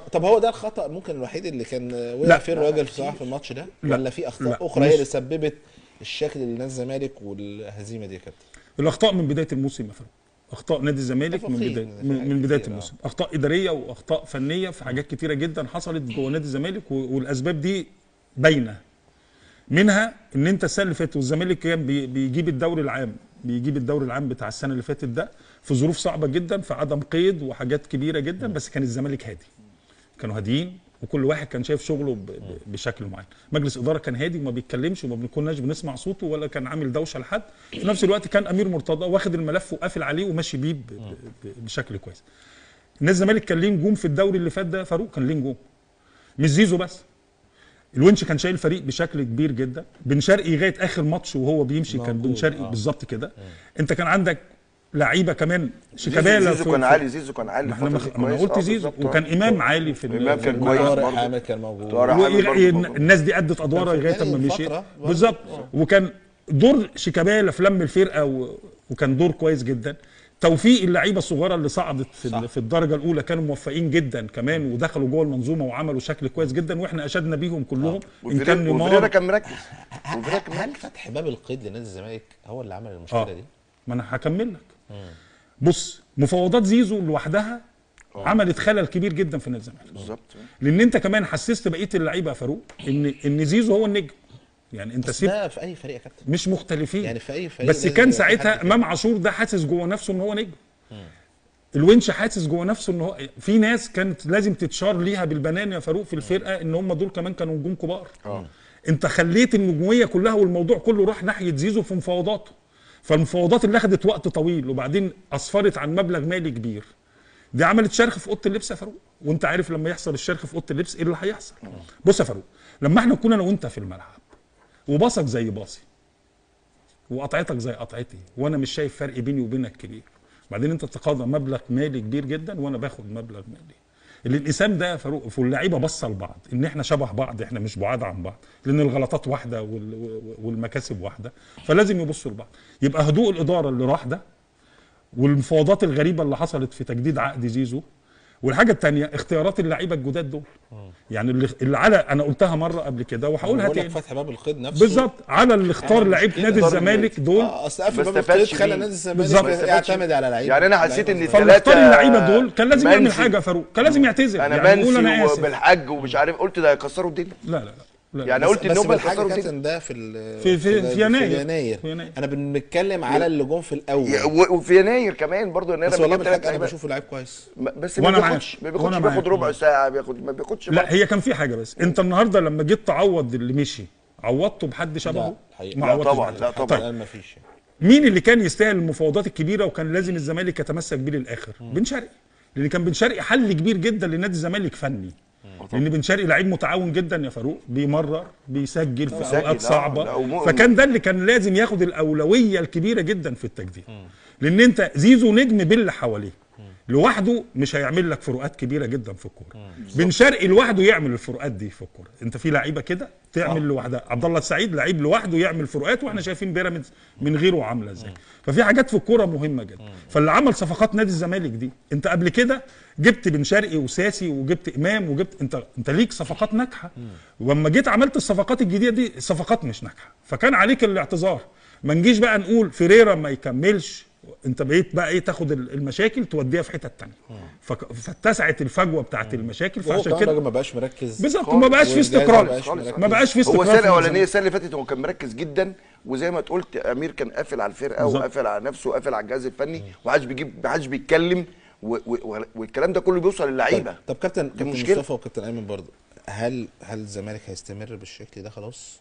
طب هو ده الخطا ممكن الوحيد اللي كان وقع لا. فيه الراجل في صراحه في الماتش ده لا. ولا في اخطاء لا. اخرى هي مش- اللي سببت الشكل اللي نادي الزمالك والهزيمه دي يا كابتن الاخطاء من بدايه الموسم يا فندم اخطاء نادي الزمالك من تفاصيل، بدايه في من حاجات من بدايه كتير، آه. الموسم اخطاء اداريه واخطاء فنيه في حاجات كتيره جدا حصلت جوه نادي الزمالك و- والاسباب دي باينه منها ان انت السنه اللي فاتت والزمالك كان بي- بيجيب الدوري العام بيجيب الدوري العام بتاع السنه اللي فاتت ده في ظروف صعبه جدا في عدم قيد وحاجات كبيره جدا بس كان الزمالك هادي كانوا هاديين وكل واحد كان شايف شغله ب- ب- بشكل معين مجلس اداره كان هادي وما بيتكلمش وما بنكوناش بنسمع صوته ولا كان عامل دوشه لحد في نفس الوقت كان امير مرتضى واخد الملف وقافل عليه وماشي بيه ب- ب- ب- بشكل كويس الناس الزمالك كان ليه نجوم في الدوري اللي فات ده يا فاروق كان ليه نجوم مش زيزو بس الونش كان شايل الفريق بشكل كبير جدا بن شرقي لغايه اخر ماتش وهو بيمشي كان بن موجود، شرقي آه. بالظبط كده انت كان عندك لعيبه كمان شيكابالا زيزو في- كان في- عالي زيزو كان عالي ما احنا الفترة ما دي ما انا كويس. قلت آه، زيزو بالظبط، آه. وكان امام عالي في إمام كان الملعب. كويس طارق برضه. حامد كان موجود طارق حامد برضه وإيه- موجود. الناس دي ادت ادوارها كان في لغايه ما بالي مشيت فترة برضه. بالظبط وكان دور شيكابالا في لم الفرقه و... وكان دور كويس جدا توفيق اللعيبه الصغيره اللي صعدت في, صح. ال- في الدرجه الاولى كانوا موفقين جدا كمان ودخلوا جوه المنظومه وعملوا شكل كويس جدا واحنا اشدنا بيهم كلهم ان كان وفريرا وفريرا نيمار كان مركز وفريرا كان هل مركز فتح باب القيد لنادي الزمالك هو اللي عمل المشكله اه دي؟ ما انا هكمل لك بص مفاوضات زيزو لوحدها عملت خلل كبير جدا في نادي الزمالك بالظبط لان انت كمان حسست بقيه اللعيبه يا فاروق ان ان زيزو هو النجم يعني انت بس سيب ده في اي فريق يا كابتن مش مختلفين يعني في اي فريق بس لازم كان يبقى في ساعتها حد كده. امام عاشور ده حاسس جوه نفسه ان هو نجم الونش حاسس جوه نفسه ان هو في ناس كانت لازم تتشار ليها بالبنان يا فاروق في الفرقه ان هم دول كمان كانوا نجوم كبار اه انت خليت النجوميه كلها والموضوع كله راح ناحيه زيزو في مفاوضاته فالمفاوضات اللي اخذت وقت طويل وبعدين اسفرت عن مبلغ مالي كبير دي عملت شرخ في اوضه اللبس يا فاروق وانت عارف لما يحصل الشرخ في اوضه اللبس ايه اللي هيحصل بص يا فاروق لما احنا كنا انا وانت في الملعب وباصك زي باصي وقطعتك زي قطعتي وانا مش شايف فرق بيني وبينك كبير بعدين انت تتقاضى مبلغ مالي كبير جدا وانا باخد مبلغ مالي الانقسام ده يا فاروق واللعيبه باصه لبعض ان احنا شبه بعض احنا مش بعاد عن بعض لان الغلطات واحده وال- والمكاسب واحده فلازم يبصوا لبعض يبقى هدوء الاداره اللي راح ده والمفاوضات الغريبه اللي حصلت في تجديد عقد زيزو والحاجه الثانيه اختيارات اللعيبه الجداد دول يعني اللي, اللي على انا قلتها مره قبل كده وهقولها بقول لك تاني فتح باب القيد نفسه بالظبط على اللي اختار لعيبه مشكلة. نادي اختار الزمالك دول اه اصل قفل ما باب القيد استفادش خلى بيه. نادي الزمالك بالظبط. ما استفادش يعتمد على لعيبه يعني أنا حسيت إن لعيبة التلاتة فالمختار اللعيبه دول كان لازم يعمل منسي حاجه يا فاروق كان لازم يعتذر انا يعني يقول انا منسي اسف وبالحج ومش عارف قلت ده هيكسروا الدنيا لا لا لا, لا. يعني بس- قلت ان بس هم بالحاجه هيخسروا الدنيا كابتن ده في ال- في- في- ال- في يناير. في يناير في يناير. انا بنتكلم على اللي جم في الاول و- وفي يناير كمان برضه يناير بس لما والله جاب بالحق تلات انا لعيبة. بشوفه لعيب كويس ما- بس ما وأنا بياخدش معاك. ما بياخدش وأنا بياخد معاك. ربع ساعه بياخد ما بياخدش لا برضه. هي كان في حاجه بس انت النهارده لما جيت تعوض اللي مشي عوضته بحد شبهه الحقيقة. ما لا عوضتش طبعاً، بحد. لا طبعاً. طيب الان ما فيش يعني. مين اللي كان يستاهل المفاوضات الكبيره وكان لازم الزمالك يتمسك بيه للاخر بن شرقي لان كان بن شرقي حل كبير جدا لنادي الزمالك فني لان بن شرقي لعيب متعاون جدا يا فاروق بيمرر بيسجل في بيسجل، اوقات لا، صعبه لا، ومؤمن. فكان ده اللي كان لازم ياخد الاولويه الكبيره جدا في التجديد لان انت زيزو نجم باللي حواليه لوحده مش هيعمل لك فروقات كبيره جدا في الكوره بن شرقي لوحده يعمل الفروقات دي في الكوره انت في لعيبه كده تعمل لوحدها عبد الله السعيد لعيب لوحده يعمل فروقات واحنا شايفين بيراميدز من غيره عامله ازاي ففي حاجات في الكوره مهمه جدا فاللي عمل صفقات نادي الزمالك دي انت قبل كده جبت بن شرقي وساسي وجبت امام وجبت انت انت ليك صفقات ناجحه ولما جيت عملت الصفقات الجديده دي الصفقات مش ناجحه فكان عليك الاعتذار ما نجيش بقى نقول فيريرا ما يكملش انت بقيت بقى ايه تاخد المشاكل توديها في حته تانية فك- فاتسعت الفجوه بتاعت المشاكل وهو فعشان كمان كده الراجل ما بقاش مركز بالظبط وما بقاش في والجهاز استقرار ما بقاش خالص. مركز. ما بقاش في استقرار هو السنه في الاولانيه الزمالك. السنه اللي فاتت هو كان مركز جدا وزي ما انت قلت امير كان قافل على الفرقه بالظبط. وقافل على نفسه وقافل على الجهاز الفني ومحدش بيجيب محدش بيتكلم و- و- والكلام ده كله بيوصل للعيبه طب كابتن كابتن مشكلة. مصطفى وكابتن ايمن برضه هل هل الزمالك هيستمر بالشكل ده خلاص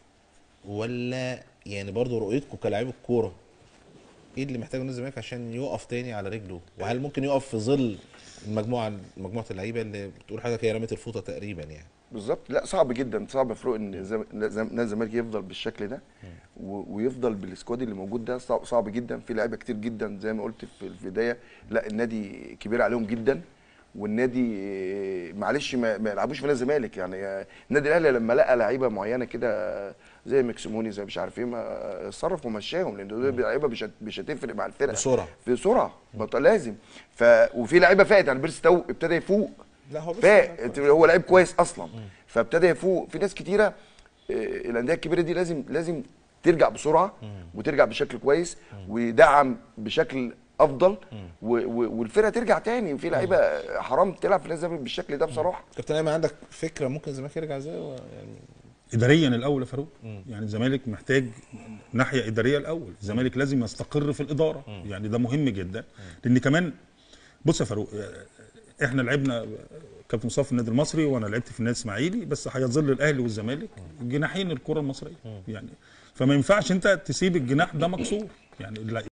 ولا يعني برضه رؤيتكم كلاعب الكوره ايه اللي محتاجه نادي الزمالك عشان يقف تاني على رجله وهل ممكن يقف في ظل المجموعه مجموعه اللعيبه اللي بتقول حاجه هي رمت الفوطه تقريبا يعني بالظبط لا صعب جدا صعب يا فاروق ان زم- زم- نادي الزمالك يفضل بالشكل ده و- ويفضل بالسكواد اللي موجود ده صعب, صعب جدا في لعيبه كتير جدا زي ما قلت في البدايه لا النادي كبير عليهم جدا والنادي آه، معلش ما, ما يلعبوش في نادي الزمالك يعني آه، النادي الاهلي لما لقى لعيبه معينه كده زي مكسيموني زي مش عارف ايه ما اتصرف ومشاهم لان دول لعيبه مش هت- مش هتفرق مع الفرقه بسرعة. في سرعه بط- لازم ف وفي لعيبه فاتت يعني بيرس تاو ابتدى يفوق لا هو بس فاق هو لعيب كويس اصلا فابتدى يفوق في ناس كتيره آه، الانديه الكبيره دي لازم لازم ترجع بسرعه وترجع بشكل كويس ويدعم بشكل افضل و- و- والفرقه ترجع تاني في لعيبه حرام تلعب في نادي الزمالك بالشكل ده بصراحه كابتن ايمن عندك فكره ممكن الزمالك يرجع ازاي و- يعني اداريا الاول يا فاروق يعني الزمالك محتاج ناحيه اداريه الاول الزمالك لازم يستقر في الاداره يعني ده مهم جدا لان كمان بص يا فاروق احنا لعبنا كابتن مصطفى في النادي المصري وانا لعبت في النادي الاسماعيلي بس هيظل الاهلي والزمالك جناحين الكره المصريه يعني فما ينفعش انت تسيب الجناح ده مكسور يعني لا